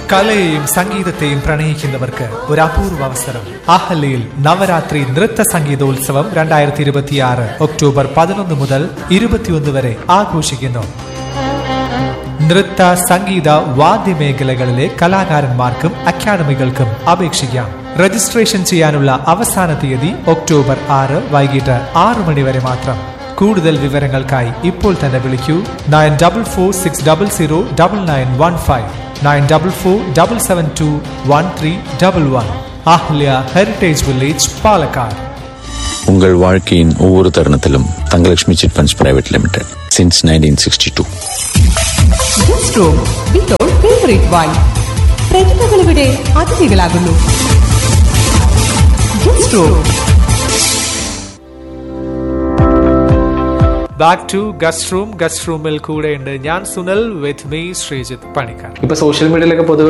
കലയെയും സംഗീതത്തെയും പ്രണയിക്കുന്നവർക്ക് ഒരു അപൂർവ അവസരം അഹല്യയിൽ നവരാത്രി നൃത്ത സംഗീതോത്സവം രണ്ടായിരത്തി ഇരുപത്തിയാറ് ഒക്ടോബർ പതിനൊന്ന് മുതൽ ഇരുപത്തിയൊന്ന് വരെ ആഘോഷിക്കുന്നു നൃത്ത സംഗീത വാദ്യമേഖലകളിലെ കലാകാരന്മാർക്കും അക്കാദമികൾക്കും അപേക്ഷിക്കാം രജിസ്ട്രേഷൻ ചെയ്യാനുള്ള അവസാന തീയതി ഒക്ടോബർ ആറ് വൈകിട്ട് ആറു മണി വരെ മാത്രം കൂടുതൽ വിവരങ്ങൾക്കായി ഇപ്പോൾ തന്നെ വിളിക്കൂ nine double four six double zero double nine one five nine double four double seven two one three double one Ahalya heritage village Palakkad உங்கள் வாழ்க்கையின் ஒவ்வொரு தருணத்திலும் Thangalakshmi chit funds private limited since nineteen sixty two guest room without favourite wine പ്രതിഭകൾ ഇവിടെ അതിഥികളാകുന്നു guest room back to guest room guest റൂമിൽ കൂടെയുണ്ട് ഞാൻ സുനൽ വിത്ത് മീ ശ്രീജിത്ത് പണിക്കർ ഇപ്പൊ സോഷ്യൽ മീഡിയയിലൊക്കെ പൊതുവെ